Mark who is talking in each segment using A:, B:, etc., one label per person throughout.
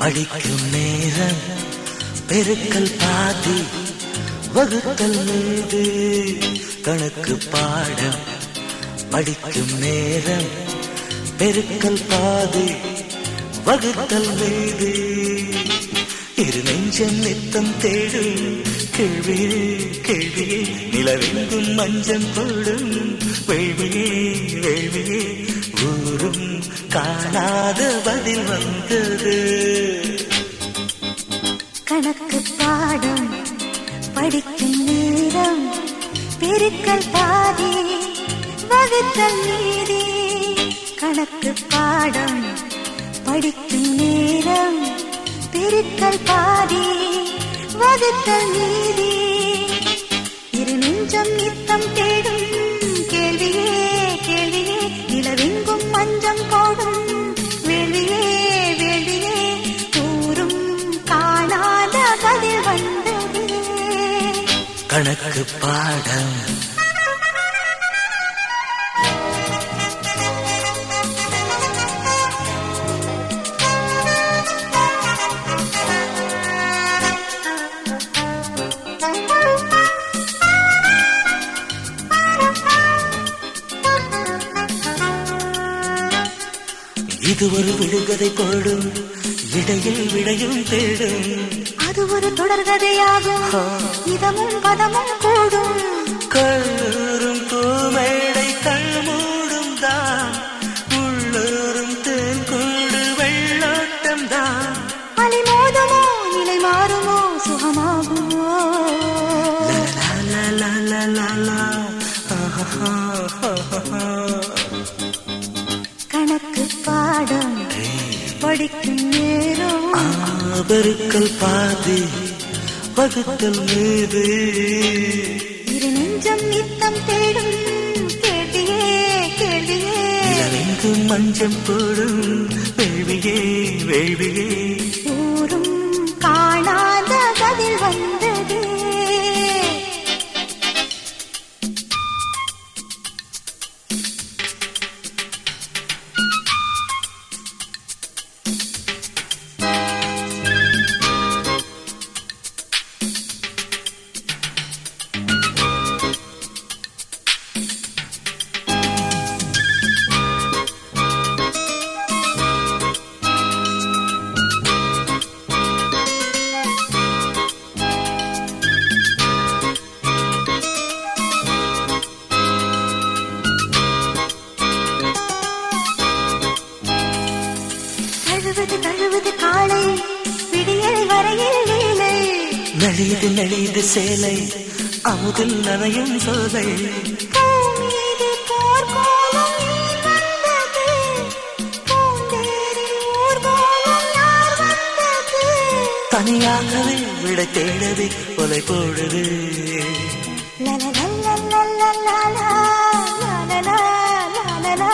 A: படிக்கும் நேரம் பெருக்கல் பாதி வகுத்தல் மீது கணக்கு பாடம் படிக்கும் நேரம் பெருக்கல் பாதி வகுத்தல் மீது இரு நெஞ்சம் நித்தம் தேடும் கேள்வியே கேள்வியே நிலவெங்கும் மஞ்சம் போடும் வேள்வியே வேள்வியே ஊரும் காணாத பதில் வந்தது
B: கணக்கு பாடம் படிக்கும் நேரம் பெருக்கல் பாதி வகுத்தல் மீதி கணக்கு பாடம் படிக்கும் நேரம் பெருக்கல் பாதி வகுத்தல் மீதி இரு நெஞ்சம் நித்தம் தேடும் கேள்வியே கேள்வியே நிலவெங்கும் மஞ்சம் போடும் வேள்வியே வேள்வியே ஊரும் காணாத பதில் வந்ததே
A: கணக்கு பாடம் இது ஒரு விடுகதை போடும் இடையில் விடையும் தேடும்
B: அது ஒரு தொடர்கதையாகும் இதமும் பதமும் கூடும்
A: கல்லூரும் பூமேடை கண்மூடும் தான் உள்ளூரும் தேன் கூடு வெள்ளோட்டம் தான்
B: அலை மோதுமோ நிலை மாறுமோ சுகமாகுமோ கணக்கு பாடம் படிக்கும் நேரம்
A: பெருக்கல் பாதி வகுத்தல் மீது
B: இரு நெஞ்சம் நித்தம் தேடும் கேள்வியே கேள்வியே
A: இளவெங்கும் மஞ்சம் போடும் வேள்வியே வேள்வியே
B: ஊரும் காணாத பதில் வந்ததே தழுவது தழுவது காலை விடியல் வரையில் வேலை
A: நலியுது நலியுது சேலை அமுதில் நனையும் சோலை
B: பூமீது போர்க்கோலம் ஏன் வந்தது? பூந்தேரில் ஊர்வலம் யார் வந்தது?
A: தனியாகவே விட தேடவே கொலை போடுது
B: லலலலலலலலா, லலலா, லலலா.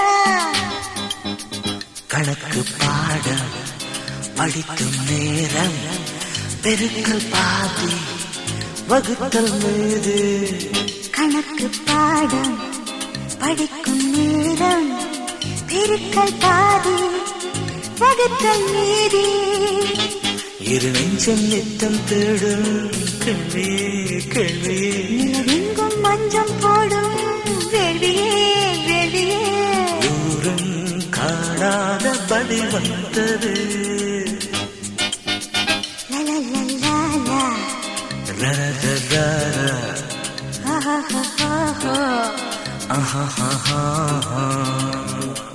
A: கணக்கு பாடம் படிக்கும் நேரம் பெருக்கல் பாதி வகுத்தல் மீது
B: கணக்கு பாடம் படிக்கும் நேரம் பெருக்கல் பாதி வகுத்தல் மீதி
A: இரு நெஞ்சம் நித்தம் தேடும் கேள்வியே கேள்வியே
B: நிலவெங்கும் மஞ்சம் போடும் வேள்வியே வேள்வியே
A: ஊரும் காணாத பதில் வந்தது
B: லலலலலா,
A: ரரரரர,
B: ஆஹாஹாஹா.
A: ஆஹாஹாஹா.